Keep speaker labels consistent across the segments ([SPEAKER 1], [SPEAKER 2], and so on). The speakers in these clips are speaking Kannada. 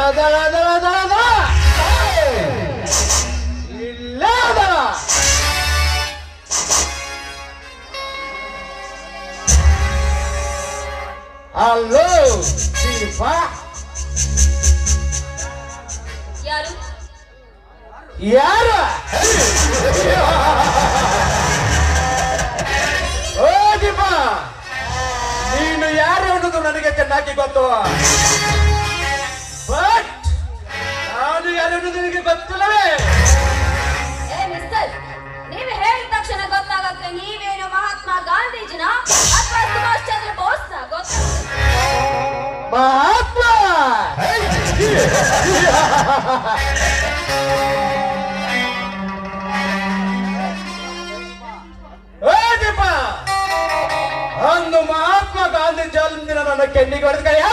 [SPEAKER 1] ದಳ ದಳ ದಳ ದಳ ಇಲ್ಲೇ ಅದ ಹಲೋ ದೀಪ
[SPEAKER 2] ಯಾರು
[SPEAKER 1] ಯಾರ ಓ ದೀಪ ನೀನು ಯಾರು ಅನ್ನೋದು ನನಗೆ ಚೆನ್ನಾಗಿ ಗೊತ್ತು ಬಟ್ ನಾನು ಯಾರು ಅನ್ನೋದು ನಿನಗೆ ಗೊತ್ತಿಲ್ಲವೇ
[SPEAKER 2] ಏ ಮಿಸ್ಟರ್ ನೀವು ಹೇಳಿದ ತಕ್ಷಣ ಗೊತ್ತಾಗತ್ತೆ ನೀವೇನು ಮಹಾತ್ಮ ಗಾಂಧೀಜಿನ ಅಥವಾ ಸುಭಾಷ್ ಚಂದ್ರ ಬೋಸ್ನ ಗೊತ್ತಾಗುತ್ತೆ
[SPEAKER 1] ಮಹಾತ್ಮ ಓ ದೀಪ ಅಂದು ಮಹಾತ್ಮ ಗಾಂಧಿ ಜನ್ಮದಿನ ನನ್ನ ಕೆನ್ನಿಗೆ ಹೊಡೆದಕಯ್ಯ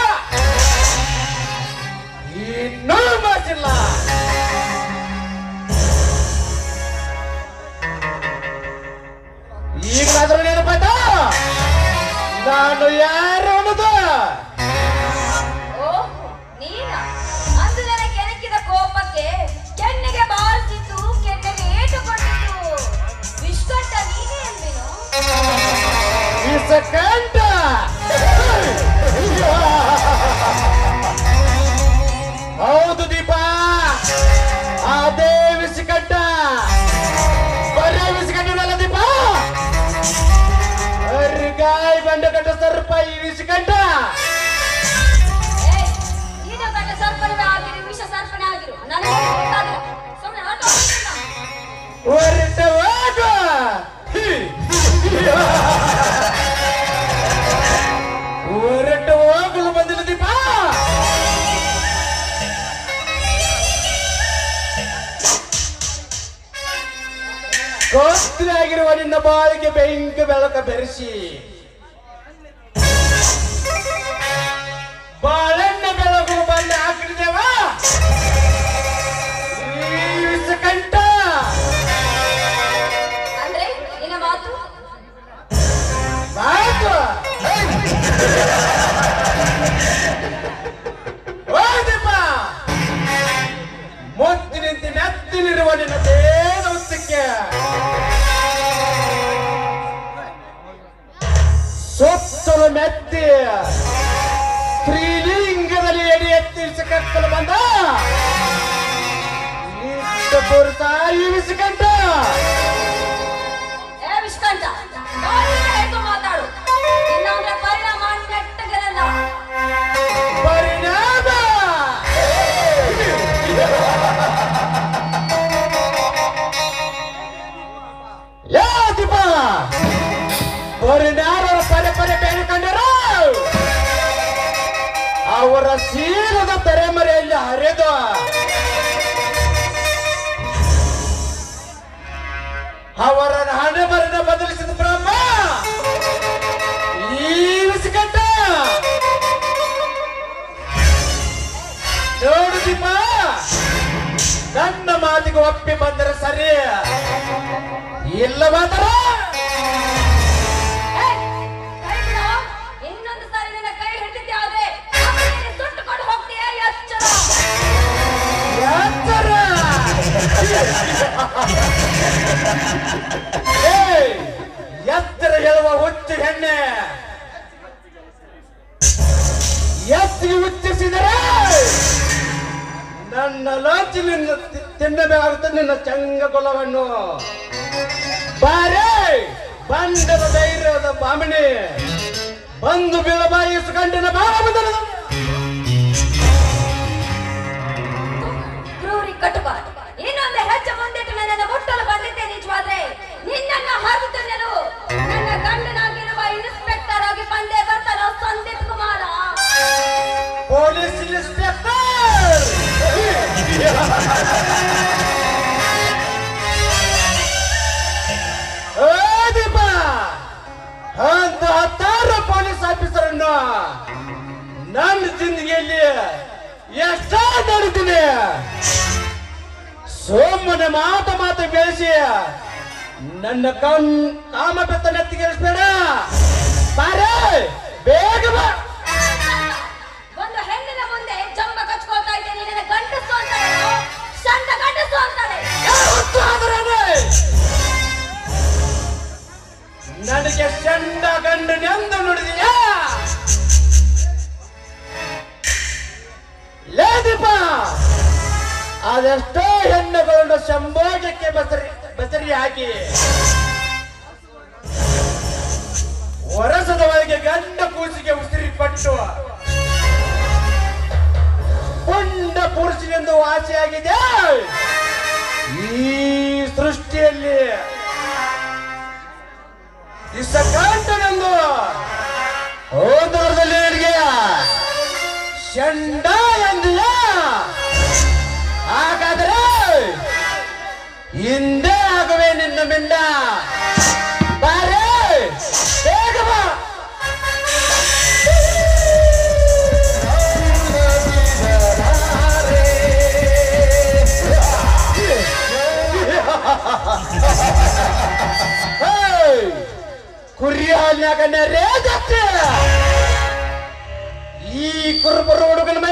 [SPEAKER 1] ಇನ್ನೂ ಮಾಡಿಲ್ಲ ಈಗಲಾದ್ರೂ ನೆನಪಾಯ್ತ ನಾನು ಯಾರು ಅನ್ನೋದು
[SPEAKER 2] ಓಹ್ ನೀನ ಅಂದು ನನಗೆ ಕೆಣಕಿದ ಕೋಪಕ್ಕೆ ಕೆನ್ನೆಗೆ ಬಾರಿಸಿತು ಕೆನ್ನೆಗೆ ಏಟು ಕೊಟ್ಟಿತು ವಿಶ್ಕಂಠ ನೀನೇ ಅಂದಿನು
[SPEAKER 1] ಈ ಸೆಕೆಂಡ್ ಹೌದು ದೀಪ ಅದೇ ವಿಸಿಕಟ್ಟ ಬರೇ ವಿಸಿಕಟ್ಟನಲ್ಲ ದೀಪ ಅರ್ಗಾಯ್ ಬಂಡ ಕಟ್ಟ ಸರ್ಪ ಈ ವಿಸಿಕಟ್ಟ
[SPEAKER 2] ಏಯ್ ನೀನು ಗಂಡ ಸರ್ಪಣೆ ಆಗಿರು ವಿಷ ಸರ್ಪಣೆ ಆಗಿರು ನನಗೆ ಗೊತ್ತಾಗಿಲ್ಲ ಸುಮ್ಮನೆ ಹೊರಟು
[SPEAKER 1] ಹೊರಟ ಹೋಗು ಹೊರಟ ಹೋಗಲು ಬಂದಿಲ್ಲ ದೀಪ ಗೋಸ್ತಿಯಾಗಿರುವ ನಿನ್ನ ಬಾಳಿಗೆ ಬೆಂಕಿ ಬೆಳಕ ಬೆರೆಸಿ ಬಾಳೆಣ್ಣ ಬೆಳಗು ಬಂದು ಹಾಕಿದ್ದೇವ ಈ ವಿಷಕಂಠ
[SPEAKER 2] ಅಂದ್ರೆ ನಿನ್ನ ಮಾತು
[SPEAKER 1] ಮಾತು ಓದಪ್ಪ ಮುತ್ತಿನಿಂದ ಮೆತ್ತಿನಿರುವ ನಿನ್ನ ದೇವಸ್ಥಕ್ಕೆ ಸುತ್ತಲು ಮೆತ್ತಿ ಸ್ತ್ರೀಲಿಂಗದಲ್ಲಿ ಎಡಿ ಎತ್ತಿ ಕಕ್ಕಲು ಬಂದ ಇಷ್ಟ ಪುರುಷ ಈ ವಿಷಕಂಠ
[SPEAKER 2] ಏ ವಿಶ್ಕಂಠ ಬಾಯಿನ ಹೇಳ್ತು ಮಾತಾಡು ಇಲ್ಲಾಂದ್ರೆ ಪರಿಣಾಮ ನೆಟ್ಟಗಿರಲ್ಲ
[SPEAKER 1] ಪರಿಣಾಮ ಯಾ ದೀಪ ಪರಿಣಾಮ ಪರೆ ಪರೆ ಬೇಡಿಕೊಂಡರು ಅವರ ಶೀಲದ ತೆರೆಮರೆಯಲ್ಲಿ ಹರಿದು ಅವರ ಹಣೆ ಬರಣ ಬದಲಿಸಿದ ಬ್ರಹ್ಮ ಈ ವಿಸಿಕಟ್ಟ ನೋಡು ದೀಪ ನನ್ನ ಮಾತಿಗೆ ಒಪ್ಪಿ ಬಂದರೆ ಸರಿ ಇಲ್ಲ ಮಾತರ
[SPEAKER 2] ಏ, ಕೈ ಬಿಡು. ಇನ್ನೊಂದು ಸಾರಿ ನಿನ್ನ ಕೈ ಹಿಡಿದಿದ್ದೆ ಆದ್ರೆ ಆಮೇಲೆ ಸುಟ್ಟುಕೊಂಡು ಹೋಗ್ತೀಯ ಎಚ್ಚರ
[SPEAKER 1] ಎತ್ತರ ಏಯ್, ಎತ್ತರ ಹೇಳುವ ಹುಚ್ಚು ಹೆಣ್ಣೆ ಎತ್ತಿಗೆ ಉಚ್ಚಿಸಿದರೆ ನನ್ನ ಲಾಂಚಿ ನಿನ್ನ ತಿ- ತಿನ್ನಬೇಕಾಗುತ್ತೆ ನಿನ್ನ ಚಂಗ ಕೊಲವನ್ನು ಬಾರೆ ಬಂಡದ ಧೈರ್ಯದ ಬಾಮಿಣಿ ಬಂದು ಬೀಳಬಾಯಿಸುಗಂಡಿನ ಬಾಮದನ
[SPEAKER 2] ಕ್ರೂರಿ ಕಟುಕ ಇನ್ನೊಂದು ಹೆಜ್ಜೆ ಮುಂದಿಟ್ಟು ನನ್ನನ್ನು ಮುಟ್ಟಲು ಬಂದಿದ್ದೆ ನಿಜವಾದ್ರೆ ನಿನ್ನನ್ನು ಹರಿದು ನನ್ನ ಗಂಡನಾಗಿರುವ ಇನ್ಸ್ಪೆಕ್ಟರ್ ಆಗಿ ಬಂದೇ ಬರ್ತಾನೋ ಸಂದೀಪ್ ಕುಮಾರ
[SPEAKER 1] ಪೊಲೀಸ್ ಇನ್ಸ್ಪೆಕ್ಟರ್ ಓ ದೀಪ ಅಂತ ಹತ್ತಾರು ಪೊಲೀಸ್ ಆಫೀಸರನ್ನು ನನ್ನ ಜಿಂದಗಿಯಲ್ಲಿ ಎಷ್ಟ ನೋಡಿದ್ದೀನಿ ಸುಮ್ಮನೆ ಮಾತ ಮಾತು ಬೆಳೆಸಿ ನನ್ನ ಕಣ್ ಕಾಮ ಬೆತ್ತ ನೆತ್ತಿಗೇರಿಸ್ಬೇಡ ಬಾರೆ ಬೇಗ ಬಾ
[SPEAKER 2] ಒಂದು ಹೆಣ್ಣಿನ ಮುಂದೆ ಜಂಬ ಕಚ್ಕೊಳ್ತಾ ಇದ್ದೆ ನಿನ್ನ
[SPEAKER 1] ಅದೆಷ್ಟೋ ಹೆಣ್ಣುಗಳನ್ನು ಸಂಭೋಗಕ್ಕೆ ಬಸರಿ ಬಸರಿ ಹಾಕಿ ವರಸದ ಒಳಗೆ ಗಂಡ ಕೂಸಿಗೆ ಉಸಿರಿ ಪಟ್ಟು ಪುಂಡ ಪುರುಷನೆಂದು ಆಸೆಯಾಗಿದೆ ಈ ಸೃಷ್ಟಿಯಲ್ಲಿ ಇಸಕಾಂಡನೆಂದು ಹೋದವರದಲ್ಲಿ ನಿನಗೆ ಚಂಡ ಎಂದಿಯ ಹಾಗಾದರೆ ಹಿಂದೆ ಆಗುವೆ ನಿನ್ನ ಮಿಂಡ ಬಾರೆ ಬೇಗ ಬಾ ಹೇಯ್! ಕುರಿ ಹಾಲಿನಾಗ ರೇಗತ್ತೆ ಈ ಕುರುಬರು ಹುಡುಗನ ಮೈ